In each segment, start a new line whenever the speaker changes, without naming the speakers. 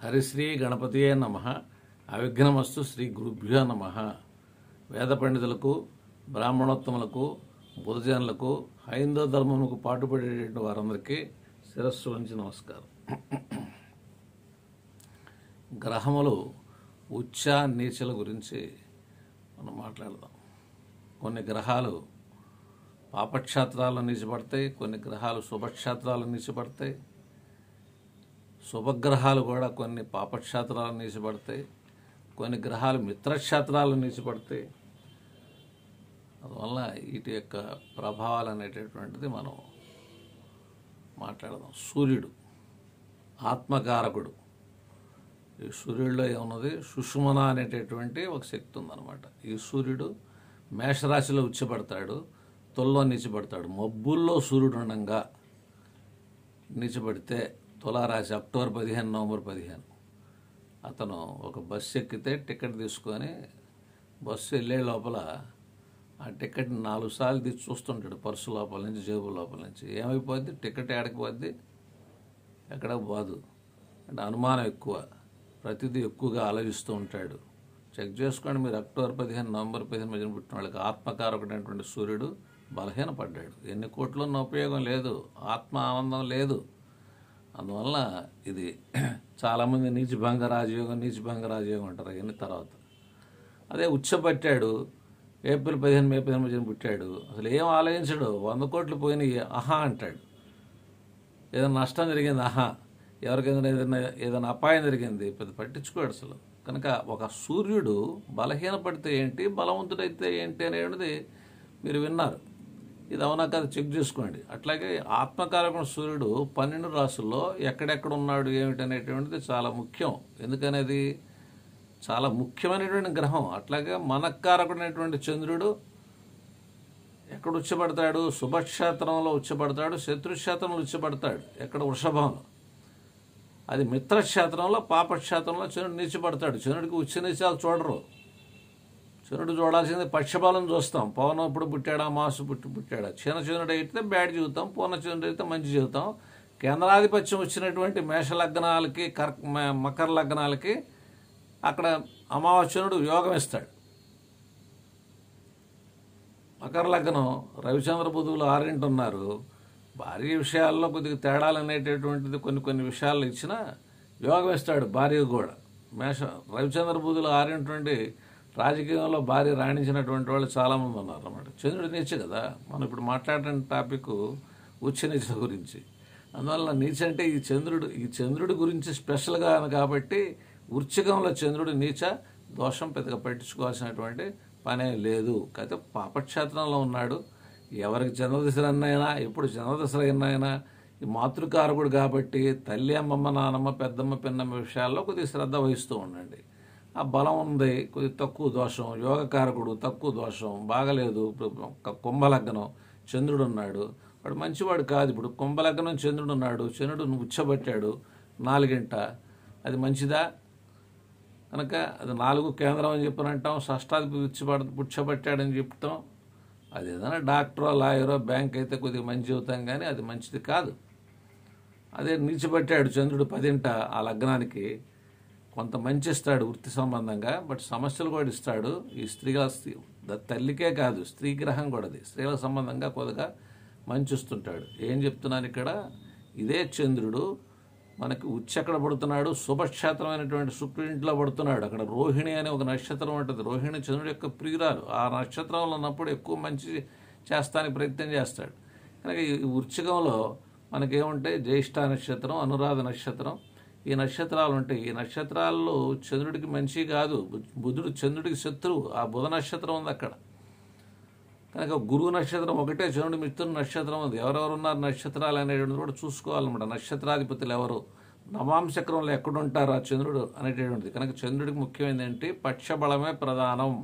హరిశ్రీ గణపతియే నమ అవిఘ్నమస్తు శ్రీ గురుభ్యో నమ వేద పండితులకు బ్రాహ్మణోత్తములకు బుధజనులకు హైందవ ధర్మములకు పాటుపడేటువంటి వారందరికీ శిరస్సు వంచి నమస్కారం గ్రహములు ఉచ్చ నీచల గురించి మనం మాట్లాడదాం కొన్ని గ్రహాలు పాపక్షేత్రాలను నీచపడతాయి కొన్ని గ్రహాలు శుభక్షేత్రాలను నీచపడతాయి శుభగ్రహాలు కూడా కొన్ని పాపక్షేత్రాలను నీచపడతాయి కొన్ని గ్రహాలు మిత్రక్షేత్రాలను నీచపడతాయి అందువల్ల వీటి యొక్క ప్రభావాలు అనేటటువంటిది మనం మాట్లాడదాం సూర్యుడు ఆత్మకారకుడు ఈ సూర్యుడిలో ఏమున్నది సుషుమన అనేటటువంటి ఒక శక్తి ఉందన్నమాట ఈ సూర్యుడు మేషరాశిలో ఉచ్చబడతాడు తొల్లో నీచబడతాడు మబ్బుల్లో సూర్యుడు ఉండంగా నీచబడితే తులారాశి అక్టోబర్ పదిహేను నవంబర్ పదిహేను అతను ఒక బస్సు ఎక్కితే టికెట్ తీసుకొని బస్సు వెళ్ళే లోపల ఆ టికెట్ నాలుగు సార్లు తీసి చూస్తుంటాడు పర్సు లోపల నుంచి జేబు లోపల నుంచి ఏమైపోద్ది టికెట్ ఏడకి పోద్ది ఎక్కడ పోదు అంటే అనుమానం ఎక్కువ ప్రతిదీ ఎక్కువగా ఆలోచిస్తూ ఉంటాడు చెక్ చేసుకోండి మీరు అక్టోబర్ పదిహేను నవంబర్ పదిహేను మధ్యన పుట్టిన వాళ్ళకి ఆత్మకారకుడైనటువంటి సూర్యుడు బలహీనపడ్డాడు ఎన్ని కోట్లు ఉన్న ఉపయోగం లేదు ఆత్మ ఆనందం లేదు అందువల్ల ఇది చాలామంది నీచిభంగ రాజయోగం నీచిభంగ రాజయోగం అంటారు అవన్నీ తర్వాత అదే ఉచ్చపట్టాడు ఏప్రిల్ పదిహేను మే పదిహేను మధ్యన పుట్టాడు అసలు ఏం ఆలోచించడు వంద కోట్లు పోయినాయి ఆహా అంటాడు ఏదైనా నష్టం జరిగింది ఆహా ఎవరికైనా ఏదైనా ఏదైనా అపాయం జరిగింది పెద్ద పట్టించుకోడు అసలు కనుక ఒక సూర్యుడు బలహీనపడితే ఏంటి బలవంతుడైతే ఏంటి అనేది మీరు విన్నారు ఇది అవునా కదా చెక్ చేసుకోండి అట్లాగే ఆత్మకారకుడు సూర్యుడు పన్నెండు రాసుల్లో ఎక్కడెక్కడ ఉన్నాడు ఏమిటి అనేటువంటిది చాలా ముఖ్యం ఎందుకనేది చాలా ముఖ్యమైనటువంటి గ్రహం అట్లాగే మనకారకుడైనటువంటి చంద్రుడు ఎక్కడ ఉచ్చబడతాడు శుభక్షేత్రంలో ఉచ్చబడతాడు శత్రుక్షేత్రంలో ఉచ్చబడతాడు ఎక్కడ వృషభంలో అది మిత్రక్షేత్రంలో పాపక్షేత్రంలో చంద్రుడు నీచబడతాడు చంద్రుడికి ఉచ్చ నీచాలు చూడరు చంద్రుడు చూడాల్సింది పక్షపాలం చూస్తాం పవనం ఇప్పుడు పుట్టాడా మాసు పుట్టి పుట్టాడా చిన్న చంద్రుడు అయితే బ్యాడ్ చెబుతాం పూర్ణ చంద్రుడు అయితే మంచి చెబుతాం కేంద్రాధిపత్యం వచ్చినటువంటి మేష లగ్నాలకి కర్ మ- మకర లగ్నాలకి అక్కడ అమావాస్యనుడు యోగం ఇస్తాడు మకర లగ్నం రవిచంద్ర బుధువులు ఆరింటి ఉన్నారు భార్య విషయాల్లో కొద్దిగా తేడాలు అనేటటువంటిది కొన్ని కొన్ని విషయాలు ఇచ్చినా యోగం ఇస్తాడు భార్య కూడా మేష రవిచంద్ర బుధులు ఆరింటి రాజకీయంలో భార్య రాణించినటువంటి వాళ్ళు చాలామంది ఉన్నారు అన్నమాట చంద్రుడి నీచ కదా మనం ఇప్పుడు మాట్లాడిన టాపిక్ ఉచ్చ నీచ గురించి అందువల్ల నీచ అంటే ఈ చంద్రుడు ఈ చంద్రుడి గురించి స్పెషల్గా కాబట్టి వృచ్చికంలో చంద్రుడు నీచ దోషం పెద్దగా పట్టించుకోవాల్సినటువంటి పనే లేదు అయితే పాపక్షేత్రంలో ఉన్నాడు ఎవరికి చంద్రదశలు అన్నైనా ఎప్పుడు చంద్రదశలు అన్నైనా ఈ మాతృకారకుడు కాబట్టి తల్లి అమ్మమ్మ నానమ్మ పెద్దమ్మ పిన్నమ్మ విషయాల్లో కొద్దిగా శ్రద్ధ వహిస్తూ ఉండండి ఆ బలం ఉంది కొద్దిగా తక్కువ దోషం యోగకారకుడు తక్కువ దోషం బాగలేదు ఇప్పుడు ఒక కుంభలగ్నం చంద్రుడు ఉన్నాడు వాడు మంచివాడు కాదు ఇప్పుడు కుంభలగ్నం చంద్రుడు ఉన్నాడు చంద్రుడు ఉచ్చబట్టాడు నాలుగింట అది మంచిదా కనుక అది నాలుగు కేంద్రం అని చెప్పని అంటాం షష్టాధిపతి ఉచ్చబడ పుచ్చబట్టాడని చెప్తాం అది ఏదైనా డాక్టరో లాయరో బ్యాంక్ అయితే కొద్దిగా మంచి అవుతాం కానీ అది మంచిది కాదు అదే నిలిచిపెట్టాడు చంద్రుడు పదింట ఆ లగ్నానికి కొంత మంచి ఇస్తాడు వృత్తి సంబంధంగా బట్ సమస్యలు కూడా ఇస్తాడు ఈ స్త్రీల స్త్రీ ద- తల్లికే కాదు స్త్రీ గ్రహం కూడా అది స్త్రీల సంబంధంగా కొద్దిగా మంచి ఇస్తుంటాడు ఏం చెప్తున్నాను ఇక్కడ ఇదే చంద్రుడు మనకి ఉచ్చి ఎక్కడ పడుతున్నాడు శుభక్షేత్రమైనటువంటి శుక్రుడింట్లో పడుతున్నాడు అక్కడ రోహిణి అనే ఒక నక్షత్రం ఉంటుంది రోహిణి చంద్రుడి యొక్క ప్రియురాలు ఆ నక్షత్రంలో ఉన్నప్పుడు ఎక్కువ మంచి చేస్తానికి ప్రయత్నం చేస్తాడు కనుక ఈ వృచ్చికంలో మనకేముంటాయి జ్యేష్ఠ నక్షత్రం అనురాధ నక్షత్రం ఈ నక్షత్రాలు ఉంటాయి ఈ నక్షత్రాల్లో చంద్రుడికి మంచి కాదు బు- బుధుడు చంద్రుడికి శత్రువు ఆ బుధ నక్షత్రం ఉంది అక్కడ కనుక గురువు నక్షత్రం ఒకటే చంద్రుడి మిత్రుని నక్షత్రం ఉంది ఎవరెవరు ఉన్నారు నక్షత్రాలు అనేటువంటిది కూడా చూసుకోవాలన్నమాట నక్షత్రాధిపతులు ఎవరు నవాంశక్రంలో ఎక్కడుంటారు ఆ చంద్రుడు అనేటటువంటిది కనుక చంద్రుడికి ముఖ్యమైనది ఏంటి పక్షబలమే ప్రధానం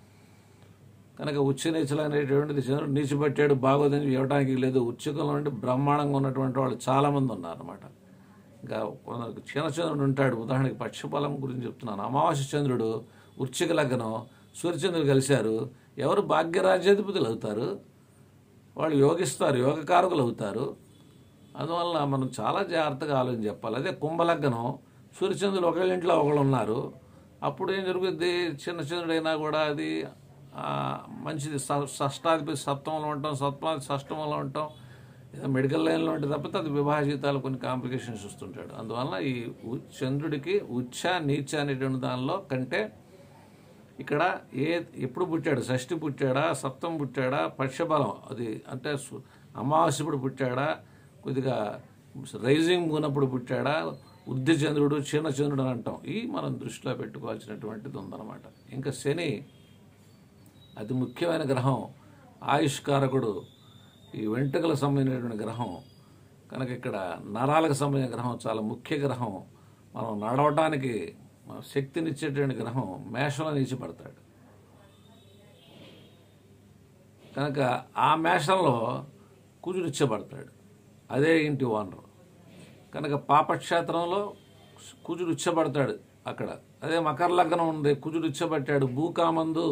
కనుక ఉచ్చ నీచలు అనేటువంటిది చంద్రుడు నీచిపెట్టాడు బాగోదని ఇవ్వడానికి లేదు ఉచ్చకంలో నుండి బ్రహ్మాండంగా ఉన్నటువంటి వాళ్ళు చాలామంది ఉన్నారన్నమాట ఇంకా కొందరికి క్షీణ చంద్రుడు ఉంటాడు ఉదాహరణకి పక్షబలం గురించి చెప్తున్నాను అమావాస్య చంద్రుడు వృశ్చిక లగ్నం సూర్యచంద్రుడు కలిశారు ఎవరు భాగ్యరాజ్యాధిపతులు అవుతారు వాళ్ళు యోగిస్తారు యోగకారకులు అవుతారు అందువల్ల మనం చాలా జాగ్రత్తగా ఆలోచన చెప్పాలి అదే కుంభలగ్నం సూర్యచంద్రులు ఒకళ్ళ ఇంట్లో ఒకళ్ళు ఉన్నారు అప్పుడు ఏం జరుగుద్ది చిన్న చంద్రుడైనా కూడా అది ఆ, మంచిది స- షష్టాధిపతి సప్తమంలో ఉంటాం సప్తమాది షష్టమంలో ఉంటాం ఏదో మెడికల్ లైన్లో ఉంటే తప్పితే అది వివాహ జీవితాలు కొన్ని కాంప్లికేషన్స్ వస్తుంటాడు అందువలన ఈ ఉ- చంద్రుడికి ఉచ్చ నీచ అనేటువంటి దానిలో కంటే ఇక్కడ ఏ ఎప్పుడు పుట్టాడు షష్ఠి పుట్టాడా సప్తం పుట్టాడా పక్షబలం అది అంటే సు- అమావాస్యప్పుడు పుట్టాడా కొద్దిగా రైజింగ్ మూనప్పుడు పుట్టాడా వృద్ధి చంద్రుడు చిన్న చంద్రుడు అని అంటాం ఈ మనం దృష్టిలో పెట్టుకోవాల్సినటువంటిది ఉందన్నమాట ఇంకా శని అతి ముఖ్యమైన గ్రహం ఆయుష్కారకుడు ఈ వెంట్రుకలకు సంబంధించినటువంటి గ్రహం కనుక ఇక్కడ నరాలకు సంబంధించిన గ్రహం చాలా ముఖ్య గ్రహం మనం నడవటానికి మన శక్తినిచ్చేటువంటి గ్రహం మేషంలో నిలిచిపడతాడు కనుక ఆ మేషంలో కుజుడు ఇచ్చబడతాడు అదే ఇంటి ఓనర్ కనుక పాపక్షేత్రంలో కుజుడు ఇచ్చబడతాడు అక్కడ అదే మకర లగ్నం ఉంది కుజుడు ఇచ్చబట్టాడు భూకామందు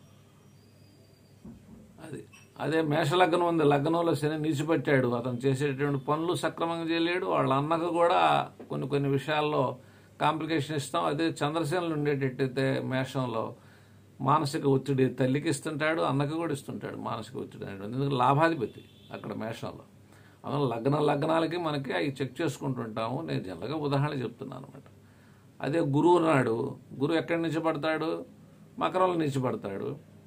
అది అదే మేషలగ్నం ఉంది లగ్నంలో శని నిలిచిపెట్టాడు అతను చేసేటువంటి పనులు సక్రమంగా చేయలేడు వాళ్ళ అన్నకు కూడా కొన్ని కొన్ని విషయాల్లో కాంప్లికేషన్ ఇస్తాం అదే చంద్రసేనలు ఉండేటట్టయితే మేషంలో మానసిక ఒత్తిడి తల్లికి ఇస్తుంటాడు అన్నకు కూడా ఇస్తుంటాడు మానసిక ఒత్తిడి అనేది ఎందుకంటే లాభాధిపతి అక్కడ మేషంలో అందువల్ల లగ్న లగ్నాలకి మనకి అవి చెక్ చేసుకుంటుంటాము నేను జనరల్గా ఉదాహరణ చెప్తున్నాను అనమాట అదే గురువు నాడు గురువు ఎక్కడి నుంచి పడతాడు మకరంలో నుంచి పడతాడు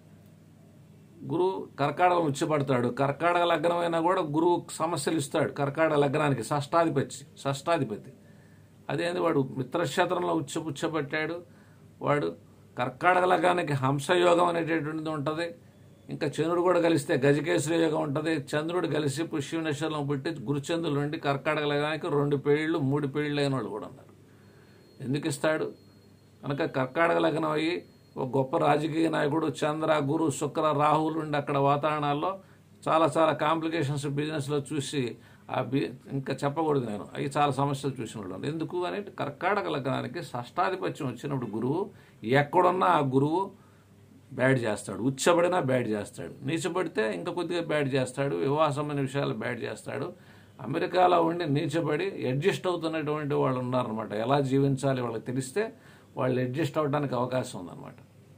గురువు కర్కాటకం ఉచ్చపడతాడు కర్కాటక లగ్నం అయినా కూడా గురువు సమస్యలు ఇస్తాడు కర్కాటక లగ్నానికి షష్టాధిపతి షష్టాధిపతి అదేంది వాడు మిత్రక్షేత్రంలో ఉచ్చ ఉచ్చబట్టాడు వాడు కర్కాటక లగ్నానికి హంసయోగం అనేటటువంటిది ఉంటుంది ఇంకా చంద్రుడు కూడా కలిస్తే గజకేశ్వర యోగం ఉంటుంది చంద్రుడు కలిసి పుష్య నక్షత్రంలో పుట్టి గురుచంద్రులు నుండి కర్కాటక లగ్నానికి రెండు పేళ్ళు మూడు పేళ్ళు అయిన వాళ్ళు కూడా ఉన్నారు ఎందుకు ఇస్తాడు కనుక కర్కాటక లగ్నం అయ్యి ఒక గొప్ప రాజకీయ నాయకుడు చంద్ర గురు శుక్ర రాహుల్ ఉండి అక్కడ వాతావరణాల్లో చాలా చాలా కాంప్లికేషన్స్ బిజినెస్లో చూసి ఆ బి ఇంకా చెప్పకూడదు నేను అవి చాలా సమస్యలు చూసిన వాళ్ళు ఎందుకు అని కర్కాటక లగ్నానికి షష్టాధిపత్యం వచ్చినప్పుడు గురువు ఎక్కడున్నా ఆ గురువు బ్యాడ్ చేస్తాడు ఉచ్చబడినా బ్యాడ్ చేస్తాడు నీచబడితే ఇంకా కొద్దిగా బ్యాడ్ చేస్తాడు వివాహ సంబంధించిన విషయాలు బ్యాడ్ చేస్తాడు అమెరికాలో ఉండి నీచబడి అడ్జస్ట్ అవుతున్నటువంటి వాళ్ళు ఉన్నారనమాట ఎలా జీవించాలి వాళ్ళకి తెలిస్తే వాళ్ళు అడ్జస్ట్ అవడానికి అవకాశం ఉందన్నమాట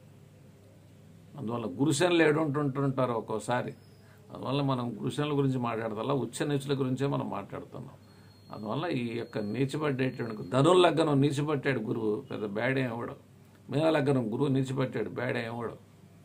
అందువల్ల గురుశనులు ఏడుంటుంటుంటారు ఒక్కోసారి అందువల్ల మనం గురుశనుల గురించి మాట్లాడతా ఉచ్చ నీచుల గురించే మనం మాట్లాడుతున్నాం అందువల్ల ఈ యొక్క నీచిపడ్డేటువంటి ధనుర్ లగ్నం నీచిపట్టాడు గురువు పెద్ద బ్యాడ్ ఏం ఇవ్వడు మీన లగ్నం గురువు నీచిపట్టాడు బ్యాడ్ ఏం ఇవ్వడు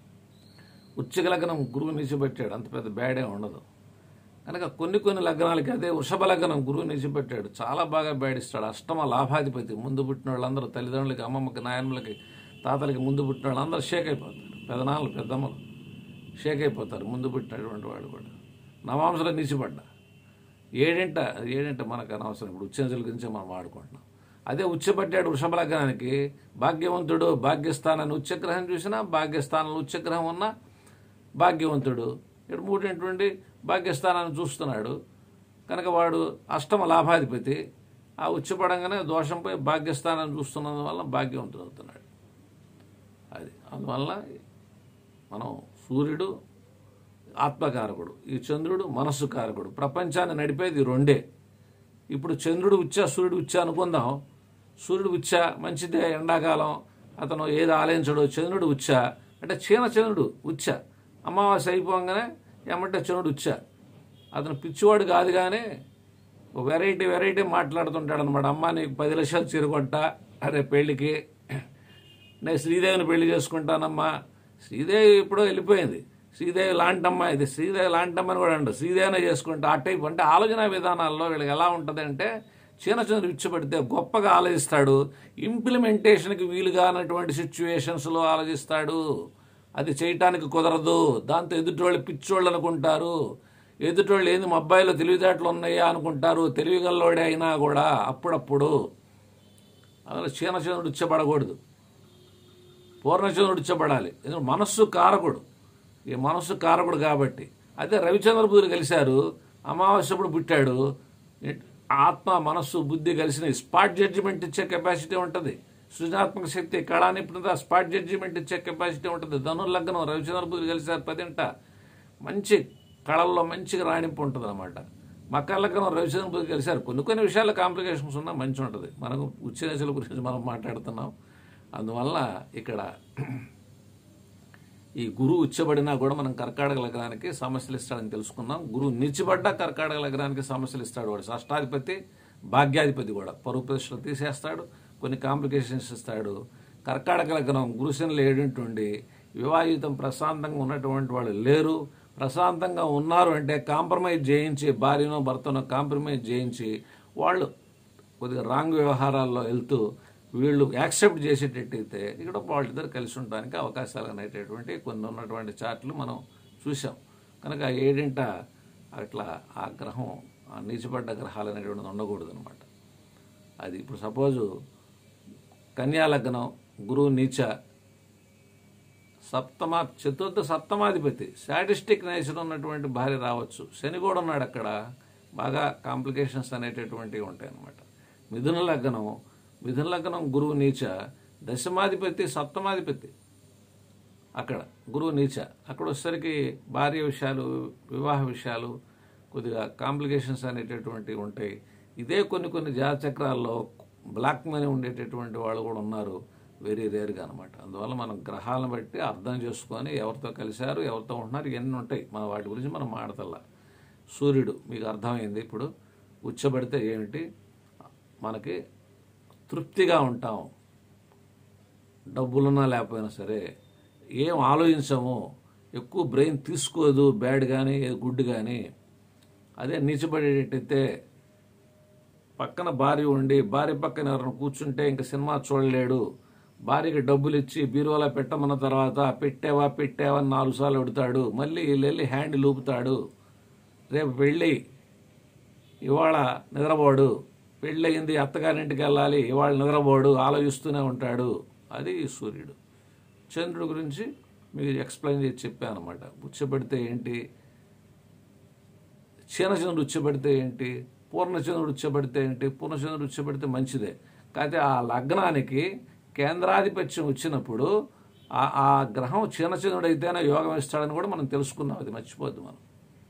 ఉచ్చిక లగ్నం గురువు నిలిచిపెట్టాడు అంత పెద్ద బ్యాడే ఉండదు కనుక కొన్ని కొన్ని లగ్నాలకి అదే వృషభ లగ్నం గురువు నిలిచిపెట్టాడు చాలా బాగా బ్యాడిస్తాడు అష్టమ లాభాధిపతి ముందు పుట్టిన వాళ్ళందరూ తల్లిదండ్రులకి అమ్మమ్మకి నాయనమ్మలకి తాతలకి ముందు పుట్టిన వాళ్ళందరూ షేక్ అయిపోతారు పెదనాన్నలు పెద్దమ్మలు షేక్ అయిపోతారు ముందు పుట్టినటువంటి వాడు కూడా నవాంశలో నిలిచిపడ్డా ఏడింట ఏడింట మనకు అనవసరం ఇప్పుడు ఉచ్చేంజల గురించి మనం వాడుకుంటున్నాం అదే ఉచ్చపట్టాడు వృషభ లగ్నానికి భాగ్యవంతుడు భాగ్యస్థానాన్ని ఉచ్చగ్రహం చూసినా భాగ్యస్థానంలో ఉచ్చగ్రహం ఉన్నా భాగ్యవంతుడు ఇక్కడ మూడింటి భాగ్యస్థానాన్ని చూస్తున్నాడు కనుక వాడు అష్టమ లాభాధిపతి ఆ ఉచ్చపడంగానే దోషంపై భాగ్యస్థానాన్ని చూస్తున్నందు వల్ల భాగ్యవంతుడు అవుతున్నాడు అది అందువల్ల మనం సూర్యుడు ఆత్మకారకుడు ఈ చంద్రుడు మనస్సు కారకుడు ప్రపంచాన్ని నడిపేది రెండే ఇప్పుడు చంద్రుడు ఉచ్చా సూర్యుడు ఉచ్చా అనుకుందాం సూర్యుడు ఉచ్చా మంచిదే ఎండాకాలం అతను ఏది ఆలయించడో చంద్రుడు ఉచ్చా అంటే చీన చంద్రుడు ఉచ్చ అమావాస్య అయిపోగానే ఏమంటే చంద్రుడు ఉచ్చా అతను పిచ్చివాడు కాదు కానీ ఒక వెరైటీ వెరైటీ మాట్లాడుతుంటాడు అనమాట అమ్మ నీకు పది లక్షలు చీరకొంటా అరే పెళ్ళికి నేను శ్రీదేవిని పెళ్లి చేసుకుంటానమ్మా శ్రీదేవి ఎప్పుడో వెళ్ళిపోయింది శ్రీదేవి లాంటమ్మ ఇది శ్రీదేవి లాంటమ్మ అని కూడా అంటారు శ్రీదేవినే చేసుకుంటా ఆ టైప్ అంటే ఆలోచన విధానాల్లో వీళ్ళకి ఎలా ఉంటుంది అంటే చిన్న చిన్న ఇచ్చబడితే గొప్పగా ఆలోచిస్తాడు ఇంప్లిమెంటేషన్కి వీలుగానటువంటి సిచ్యువేషన్స్లో ఆలోచిస్తాడు అది చేయటానికి కుదరదు దాంతో ఎదుటోళ్ళు పిచ్చోళ్ళు అనుకుంటారు ఎదుటోళ్ళు ఏంది మా అబ్బాయిలో తెలివితేటలు ఉన్నాయా అనుకుంటారు తెలివిగల్లోడే అయినా కూడా అప్పుడప్పుడు అందులో చీనచంద్రుడు ఇచ్చబడకూడదు పూర్ణచంద్రుడు ఇచ్చబడాలి ఎందుకంటే మనస్సు కారకుడు ఈ మనస్సు కారకుడు కాబట్టి అదే రవిచంద్రబుద్ధుడు కలిశారు అమావాస్యప్పుడు పుట్టాడు ఆత్మ మనస్సు బుద్ధి కలిసిన స్పాట్ జడ్జిమెంట్ ఇచ్చే కెపాసిటీ ఉంటుంది సృజనాత్మక శక్తి కళా నిపుణత స్పాట్ జడ్జిమెంట్ ఇచ్చే కెపాసిటీ ఉంటుంది ధనుర్లగ్నం రవిచంద్రబుద్ధుడు కలిశారు పదింట మంచి కళల్లో మంచిగా రాణింపు ఉంటుంది అనమాట మకర్లకరం రవిచంద్రపతి కలిశారు కొన్ని కొన్ని విషయాల్లో కాంప్లికేషన్స్ ఉన్నా మంచి ఉంటుంది మనకు ఉచ్చదశల గురించి మనం మాట్లాడుతున్నాం అందువల్ల ఇక్కడ ఈ గురువు ఉచ్చబడినా కూడా మనం కర్కాటక లగ్నానికి సమస్యలు ఇస్తాడని తెలుసుకున్నాం గురువు నిలిచిబడ్డా కర్కాటక లగ్నానికి సమస్యలు ఇస్తాడు వాడు షష్టాధిపతి భాగ్యాధిపతి కూడా పరువు ప్రతిష్టలు తీసేస్తాడు కొన్ని కాంప్లికేషన్స్ ఇస్తాడు కర్కాటక లగ్నం గురుశనులు ఏడింటుండి వివాహితం ప్రశాంతంగా ఉన్నటువంటి వాళ్ళు లేరు ప్రశాంతంగా ఉన్నారు అంటే కాంప్రమైజ్ చేయించి భార్యనో భర్తనో కాంప్రమైజ్ చేయించి వాళ్ళు కొద్దిగా రాంగ్ వ్యవహారాల్లో వెళ్తూ వీళ్ళు యాక్సెప్ట్ చేసేటట్టయితే ఇక్కడ వాళ్ళిద్దరు కలిసి ఉండడానికి అవకాశాలు అనేటటువంటి కొన్ని ఉన్నటువంటి చార్ట్లు మనం చూసాం కనుక ఆ ఏడింట అట్లా ఆ గ్రహం ఆ నీచబడ్డ గ్రహాలు అనేటువంటిది ఉండకూడదు అనమాట అది ఇప్పుడు సపోజు కన్యా లగ్నం గురువు నీచ సప్తమ చతుర్థ సప్తమాధిపతి సాటిస్టిక్ నేచర్ ఉన్నటువంటి భార్య రావచ్చు శని కూడా ఉన్నాడు అక్కడ బాగా కాంప్లికేషన్స్ అనేటటువంటివి ఉంటాయి అన్నమాట మిథున లగ్నం మిథున లగ్నం గురువు నీచ దశమాధిపతి సప్తమాధిపతి అక్కడ గురువు నీచ అక్కడ వచ్చేసరికి భార్య విషయాలు వివాహ విషయాలు కొద్దిగా కాంప్లికేషన్స్ అనేటటువంటివి ఉంటాయి ఇదే కొన్ని కొన్ని జాతచక్రాల్లో బ్లాక్ మనీ ఉండేటటువంటి వాళ్ళు కూడా ఉన్నారు వెరీ రేర్గా అనమాట అందువల్ల మనం గ్రహాలను బట్టి అర్థం చేసుకొని ఎవరితో కలిశారు ఎవరితో ఉంటున్నారు ఇవన్నీ ఉంటాయి మన వాటి గురించి మనం మాడతల్లా సూర్యుడు మీకు అర్థమైంది ఇప్పుడు ఉచ్చబడితే ఏమిటి మనకి తృప్తిగా ఉంటాం డబ్బులున్నా లేకపోయినా సరే ఏం ఆలోచించము ఎక్కువ బ్రెయిన్ తీసుకోదు బ్యాడ్ కానీ గుడ్ కానీ అదే నీచబడేటట్టయితే పక్కన భార్య ఉండి భార్య పక్కన ఎవరైనా కూర్చుంటే ఇంకా సినిమా చూడలేడు భార్యకి డబ్బులు ఇచ్చి బీరువాలో పెట్టమన్న తర్వాత పెట్టావా పెట్టావా అని నాలుగు సార్లు అడుగుతాడు మళ్ళీ వీళ్ళు వెళ్ళి హ్యాండ్ లూపుతాడు రేపు వెళ్ళి ఇవాళ నిద్రపోడు పెళ్ళయింది అత్తగారింటికి వెళ్ళాలి ఇవాళ నిద్రపోడు ఆలోచిస్తూనే ఉంటాడు అది ఈ సూర్యుడు చంద్రుడి గురించి మీకు ఎక్స్ప్లెయిన్ చేసి చెప్పాను అనమాట ఉచ్చబడితే ఏంటి క్షీణచంద్రుడు ఉచ్చబడితే ఏంటి పూర్ణచంద్రుడు ఉచ్చబడితే ఏంటి పూర్ణచంద్రుడు ఉచ్చబడితే మంచిదే కాకపోతే ఆ లగ్నానికి కేంద్రాధిపత్యం వచ్చినప్పుడు ఆ ఆ గ్రహం క్షీణచంద్రుడు అయితేనే యోగం ఇస్తాడని కూడా మనం తెలుసుకున్నాం అది మర్చిపోద్దు మనం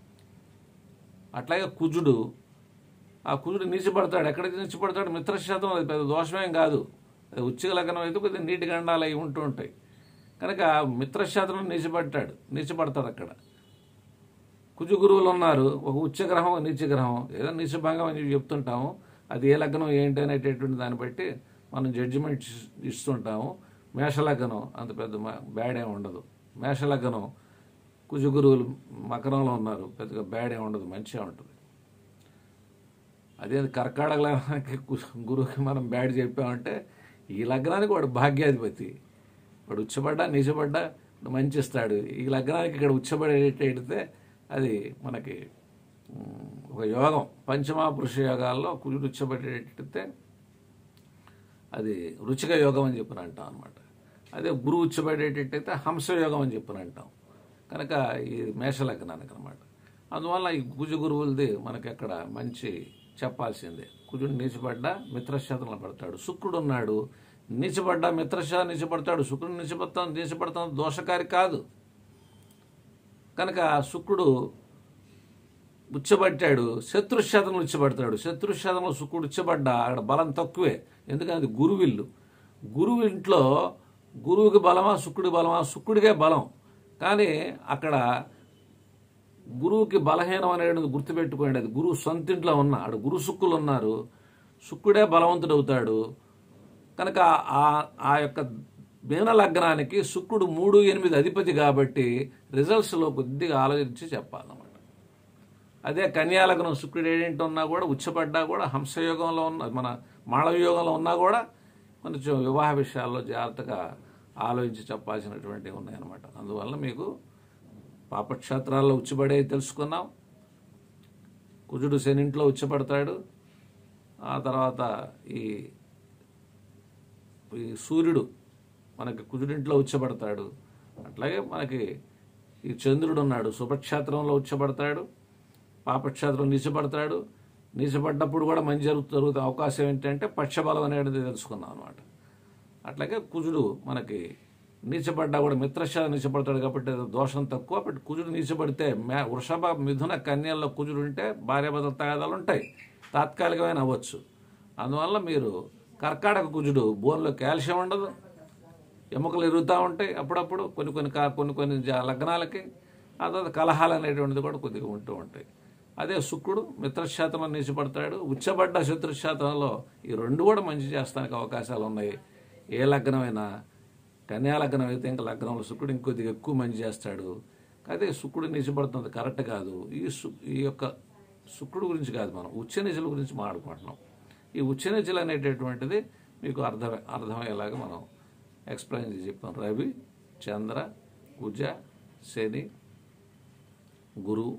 అట్లాగే కుజుడు ఆ కుజుడు నీచిపడతాడు ఎక్కడికి నీచిపడతాడు మిత్రశాతం అది పెద్ద దోషమేం కాదు అది ఉచ్చిక లగ్నం అయితే కొద్దిగా నీటి గండాలు అవి ఉంటూ ఉంటాయి కనుక మిత్రశాతం నీచిపడ్డాడు నీచిపడతాడు అక్కడ కుజు గురువులు ఉన్నారు ఒక ఉచ్చగ్రహం ఒక నీచగ్రహం ఏదో నీచభంగం అని చెప్పి చెప్తుంటాము అది ఏ లగ్నం ఏంటి అనేటటువంటి దాన్ని బట్టి మనం జడ్జిమెంట్ ఇస్తుంటాము మేషలగ్నం అంత పెద్ద బ్యాడ్ ఏమి ఉండదు మేషలగ్నం కుజు గురువులు మకరంలో ఉన్నారు పెద్దగా బ్యాడ్ ఏమి ఉండదు మంచిగా ఉంటుంది అదే కర్కాటక లగ్నానికి కు- గురువుకి మనం బ్యాడ్ చెప్పామంటే ఈ లగ్నానికి వాడు భాగ్యాధిపతి వాడు ఉచ్చబడ్డా నీచబడ్డా మంచి ఇస్తాడు ఈ లగ్నానికి ఇక్కడ ఉచ్చబడేటైతే అది మనకి ఉమ్, ఒక యోగం పంచమహాపురుష యోగాల్లో కుజుడు ఉచ్చబడేటైతే అది రుచిక యోగం అని చెప్పిన అంటాం అనమాట అదే గురువు ఉచ్చబడేటట్టయితే హంసయోగం అని చెప్పిన అంటాం కనుక ఈ మేషలగ్నానికి అనమాట అందువల్ల ఈ కుజు గురువులది మనకి అక్కడ మంచి చెప్పాల్సిందే కుజుడు నీచబడ్డ మిత్రశాతంలో పడతాడు శుక్రుడు ఉన్నాడు నీచబడ్డ మిత్రశా నీచబడతాడు శుక్రుడు నీచబడతాం నీచబడతాం దోషకారి కాదు కనుక శుక్రుడు ఉచ్చబట్టాడు శత్రుశాతంలో ఉచ్చబడతాడు శత్రుశాతంలో శుక్రుడు ఉచ్చబడ్డా అక్కడ బలం తక్కువే ఎందుకంటే అది గురువిల్లు గురువు ఇంట్లో గురువుకి బలమా శుక్రుడి బలమా శుక్రుడికే బలం కానీ అక్కడ గురువుకి బలహీనం అనేది గుర్తుపెట్టుకోండి అది గురువు సొంత ఇంట్లో ఉన్న ఆడు గురు శుక్రులు ఉన్నారు శుక్రుడే బలవంతుడు అవుతాడు కనుక ఆ ఆ యొక్క మీన లగ్నానికి శుక్రుడు మూడు ఎనిమిది అధిపతి కాబట్టి రిజల్ట్స్లో కొద్దిగా ఆలోచించి చెప్పాలన్నమాట అదే కన్యాలగ్నం శుక్రుడు ఏంటి ఉన్నా కూడా ఉచ్చపడ్డా కూడా హంసయోగంలో ఉన్న మన మాళవయోగంలో ఉన్నా కూడా కొంచెం వివాహ విషయాల్లో జాగ్రత్తగా ఆలోచించి చెప్పాల్సినటువంటివి ఉన్నాయన్నమాట అందువల్ల మీకు పాపక్షేత్రాల్లో ఉచ్చబడే తెలుసుకున్నాం కుజుడు శనింట్లో ఉచ్చపడతాడు ఆ తర్వాత ఈ ఈ సూర్యుడు మనకి కుజుడింట్లో ఉచ్చబడతాడు అట్లాగే మనకి ఈ చంద్రుడు ఉన్నాడు శుభక్షేత్రంలో ఉచ్చబడతాడు పాపక్షేత్రం నీచబడతాడు నీచబడ్డప్పుడు కూడా మంచి జరుగు జరుగుతున్న అవకాశం ఏంటంటే పక్షబలం అనేది తెలుసుకున్నాం అనమాట అట్లాగే కుజుడు మనకి నీచపడ్డా కూడా మిత్రశాల నీచపడతాడు కాబట్టి అది దోషం తక్కువ బట్ కుజుడు నీచపడితే మే వృషభ మిథున కన్యల్లో కుజుడు ఉంటే భార్యాభర్తల తగాదాలు ఉంటాయి తాత్కాలికమైన అవ్వచ్చు అందువల్ల మీరు కర్కాటక కుజుడు బోన్లో కాల్షియం ఉండదు ఎముకలు ఎరుగుతూ ఉంటాయి అప్పుడప్పుడు కొన్ని కొన్ని కా- కొన్ని కొన్ని జా- లగ్నాలకి ఆ తర్వాత కలహాలు అనేటువంటిది కూడా కొద్దిగా ఉంటూ ఉంటాయి అదే శుక్రుడు మిత్రశాతం అని నిలిచిపడతాడు ఉచ్చబడ్డ శత్రుశాతంలో ఈ రెండు కూడా మంచి చేస్తానికి అవకాశాలు ఉన్నాయి ఏ లగ్నమైనా కన్యా లగ్నం అయితే ఇంకా లగ్నంలో శుక్రుడు ఇంకొద్దిగా ఎక్కువ మంచి చేస్తాడు అదే శుక్రుడు నిలిచిపడుతుంది కరెక్ట్ కాదు ఈ సు ఈ యొక్క శుక్రుడు గురించి కాదు మనం ఉచ్చ నిజల గురించి మాట్లాడుకుంటున్నాం ఈ ఉచ్చ నిజలు అనేటటువంటిది మీకు అర్థం అర్థమయ్యేలాగా మనం ఎక్స్ప్లెయిన్ చేసి చెప్పాం రవి చంద్ర కుజ శని గురువు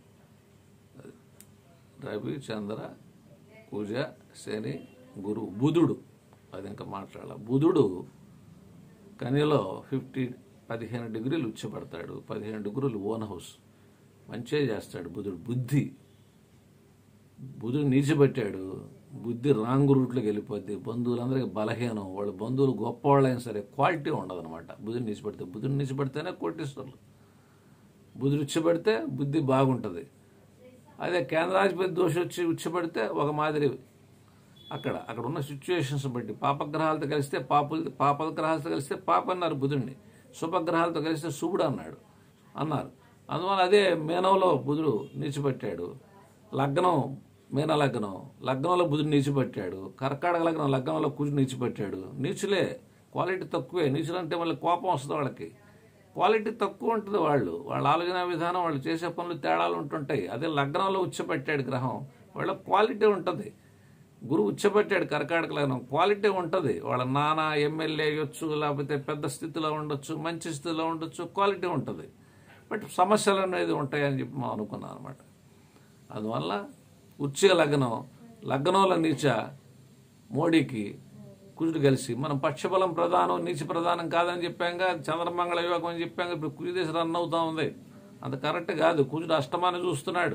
రవి చంద్ర కుజ శని గురువు బుధుడు అది ఇంకా మాట్లాడాల బుధుడు కనిలో ఫిఫ్టీ పదిహేను డిగ్రీలు ఉచ్చపడతాడు పదిహేను డిగ్రీలు ఓన్ హౌస్ మంచిగా చేస్తాడు బుధుడు బుద్ధి బుధుడు నీచిపెట్టాడు బుద్ధి రాంగ్ రూట్లోకి వెళ్ళిపోద్ది బంధువులందరికీ బలహీనం వాళ్ళ బంధువులు గొప్పవాళ్ళైనా సరే క్వాలిటీ ఉండదన్నమాట బుధుడు నీచిపెడితే బుధుడు నీచిపెడితేనే కోటీశ్వరులు బుధుడు ఉచ్చబడితే బుద్ధి బాగుంటుంది అదే కేంద్రాధిపతి దోష వచ్చి ఉచ్చబడితే ఒక మాదిరి అక్కడ అక్కడ ఉన్న సిచ్యువేషన్స్ బట్టి పాపగ్రహాలతో కలిస్తే పాపులు పాపగ్రహాలతో కలిస్తే పాప అన్నారు బుధుడిని శుభగ్రహాలతో కలిస్తే శుభుడు అన్నాడు అన్నారు అందువల్ల అదే మీనంలో బుధుడు నీచిపెట్టాడు లగ్నం మీన లగ్నం లగ్నంలో బుధుడు నీచిపెట్టాడు కర్కాటక లగ్నం లగ్నంలో కుజుడు నీచిపెట్టాడు నీచులే క్వాలిటీ తక్కువే నీచులు అంటే మళ్ళీ కోపం వస్తుంది వాళ్ళకి క్వాలిటీ తక్కువ ఉంటుంది వాళ్ళు వాళ్ళ ఆలోచన విధానం వాళ్ళు చేసే పనులు తేడాలు ఉంటుంటాయి అదే లగ్నంలో ఉచ్చపెట్టాడు గ్రహం వాళ్ళ క్వాలిటీ ఉంటుంది గురువు ఉచ్చపెట్టాడు కర్కాటక లగ్నం క్వాలిటీ ఉంటుంది వాళ్ళ నాన్న ఎమ్మెల్యే అయ్యొచ్చు లేకపోతే పెద్ద స్థితిలో ఉండొచ్చు మంచి స్థితిలో ఉండొచ్చు క్వాలిటీ ఉంటుంది బట్ సమస్యలు అనేది ఉంటాయని చెప్పి మనం అనుకున్నాం అనమాట అందువల్ల ఉచ్చిక లగ్నం లగ్నంలో నీచ మోడీకి కుజుడు కలిసి మనం పక్షబలం ప్రధానం నీచ ప్రధానం కాదని చెప్పాంగా చంద్రమంగళ యోగం అని చెప్పాంగా ఇప్పుడు కుజు దేశం రన్ అవుతా ఉంది అంత కరెక్ట్ కాదు కుజుడు అష్టమాన్ని చూస్తున్నాడు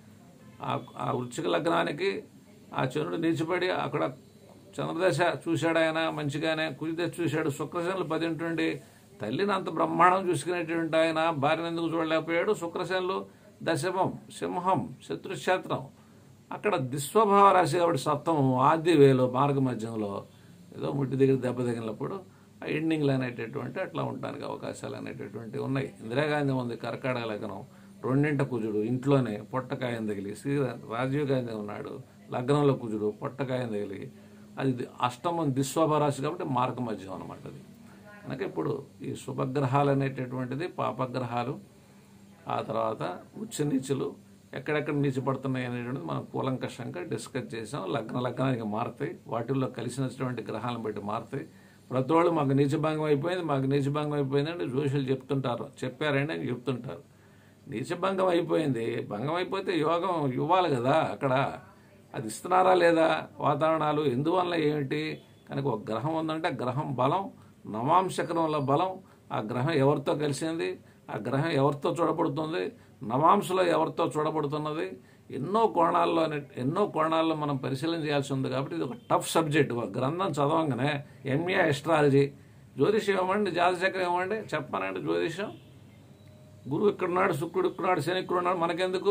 ఆ- ఆ వృచ్చిక లగ్నానికి ఆ చంద్రుడు నిలిచిపడి అక్కడ చంద్రదశ చూశాడు ఆయన మంచిగానే కుజిదశ చూశాడు శుక్రసేనులు పదింటుండి తల్లిని అంత బ్రహ్మాండం చూసుకునేటువంటి ఆయన భార్యను ఎందుకు చూడలేకపోయాడు శుక్రసేనులు దశమం సింహం శత్రుక్షేత్రం అక్కడ దిస్వభావ రాశి కాబట్టి సప్తం ఆది వేలో మార్గ మధ్యంలో ఏదో ముట్టి దగ్గర దెబ్బ తగిలినప్పుడు ఆ ఎండింగ్లు అనేటటువంటి అట్లా ఉండడానికి అవకాశాలు అనేటటువంటివి ఉన్నాయి ఇందిరాగాంధీ ఉంది కర్కాటక లగ్నం రెండింట కుజుడు ఇంట్లోనే పొట్టకాయం తగిలి శ్రీ రాజీవ్ గాంధీ ఉన్నాడు లగ్నంలో కుజుడు పొట్టకాయం తగిలి అది ది- అష్టమం దిస్వభరాశి కాబట్టి మార్గ మధ్యం అనమాట అది కనుక ఇప్పుడు ఈ శుభగ్రహాలు అనేటటువంటిది పాపగ్రహాలు ఆ తర్వాత ఉచ్చ నీచులు ఎక్కడెక్కడ నీచపడుతున్నాయి అనేటువంటిది మనం కూలంకషంగా డిస్కస్ చేసాం లగ్న లగ్నానికి మారుతాయి వాటిల్లో కలిసినటువంటి గ్రహాలను బట్టి మారుతాయి ప్రతి వాళ్ళు మాకు నీచభంగం అయిపోయింది మాకు నీచభంగం అయిపోయిందంటే జోషులు చెప్తుంటారు చెప్పారండి అని చెప్తుంటారు నీచభంగం అయిపోయింది భంగం అయిపోతే యోగం ఇవ్వాలి కదా అక్కడ అది ఇస్తున్నారా లేదా వాతావరణాలు ఎందువల్ల ఏమిటి కనుక ఒక గ్రహం ఉందంటే ఆ గ్రహం బలం నవాంశకరంలో బలం ఆ గ్రహం ఎవరితో కలిసింది ఆ గ్రహం ఎవరితో చూడబడుతుంది నవాంశలో ఎవరితో చూడబడుతున్నది ఎన్నో కోణాల్లో ఎన్నో కోణాల్లో మనం పరిశీలన చేయాల్సి ఉంది కాబట్టి ఇది ఒక టఫ్ సబ్జెక్ట్ ఒక గ్రంథం చదవంగానే ఎంఏ ఎస్ట్రాలజీ జ్యోతిషం ఇవ్వండి జాతచక్రం ఇవ్వండి చెప్పానండి జ్యోతిషం గురువు ఇక్కడున్నాడు శుక్రుడు ఇక్కడున్నాడు శని ఇక్కడున్నాడు మనకెందుకు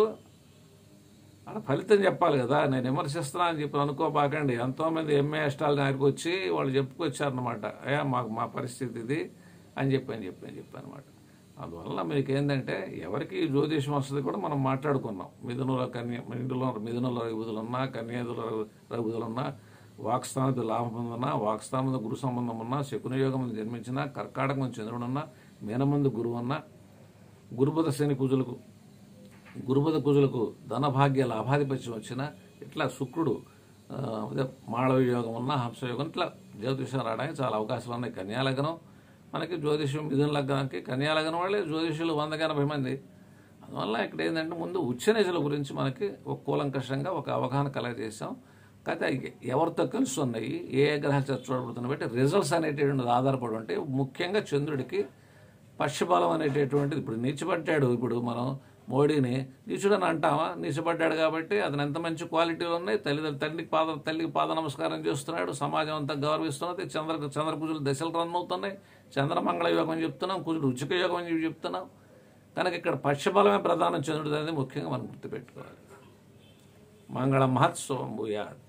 అక్కడ ఫలితం చెప్పాలి కదా నేను విమర్శిస్తున్నా అని చెప్పి అనుకోబాకండి ఎంతోమంది ఎంఏ అష్టాలు దగ్గరికి వచ్చి వాళ్ళు చెప్పుకొచ్చారనమాట అయ్యా మాకు మా పరిస్థితి ఇది అని చెప్పి అని చెప్పి అని చెప్పి అనమాట అందువల్ల మీకు ఏంటంటే ఎవరికి ఈ జ్యోతిషం వస్తుంది కూడా మనం మాట్లాడుకున్నాం మిథునుల కన్య మిథునుల మిథునుల రఘుబుధులు ఉన్నా కన్యాదుల రఘుబుధులు ఉన్నా వాక్స్థానత లాభం ఉన్నా వాక్స్థానంలో గురు సంబంధం ఉన్నా శకున యోగం జన్మించిన కర్కాటకం చంద్రుడు ఉన్నా మీనమందు గురువు ఉన్నా గురుబుధ శని కుజులకు గురుబుధ కుజులకు ధనభాగ్య లాభాధిపత్యం వచ్చిన ఇట్లా శుక్రుడు ఆ, అదే మాళవ యోగం ఉన్న హంసయోగం ఇట్లా జ్యోతిషం రావడానికి చాలా అవకాశాలు ఉన్నాయి కన్యాలగ్నం మనకి జ్యోతిషం మిథున లగ్నానికి కన్యాలగ్నం వాళ్ళే జ్యోతిషులు వందకి ఎనభై మంది అందువల్ల ఇక్కడ ఏంటంటే ముందు ఉచ్చనిజల గురించి మనకి ఒక కూలంకషంగా ఒక అవగాహన కలగజేసాం కాకపోతే అవి ఎవరితో కలిసి ఉన్నాయి ఏ ఏ గ్రహాలు చేత చూడబడుతున్నాయి బట్టి రిజల్ట్స్ అనేటటువంటిది ఆధారపడి ఉంటాయి ముఖ్యంగా చంద్రుడికి పక్షబలం అనేటటువంటిది ఇప్పుడు నీచిపట్టాడు ఇప్పుడు మనం మోడీని నీచుడని అంటామా నీచపడ్డాడు కాబట్టి అతను ఎంత మంచి క్వాలిటీలు ఉన్నాయి తల్లిదండ్రులు తల్లికి పాద తల్లికి పాద నమస్కారం చేస్తున్నాడు సమాజం అంతా గౌరవిస్తున్నది చంద్ర చంద్ర కుజులు దశలు రన్ అవుతున్నాయి చంద్రమంగళ యోగం అని చెప్తున్నాం కుజుడు ఉచిక యోగం అని చెప్పి చెప్తున్నాం కనుక ఇక్కడ పక్షబలమే ప్రధానం చంద్రుడు అనేది ముఖ్యంగా మనం గుర్తుపెట్టుకోవాలి మంగళ మహోత్సవం భూయాత్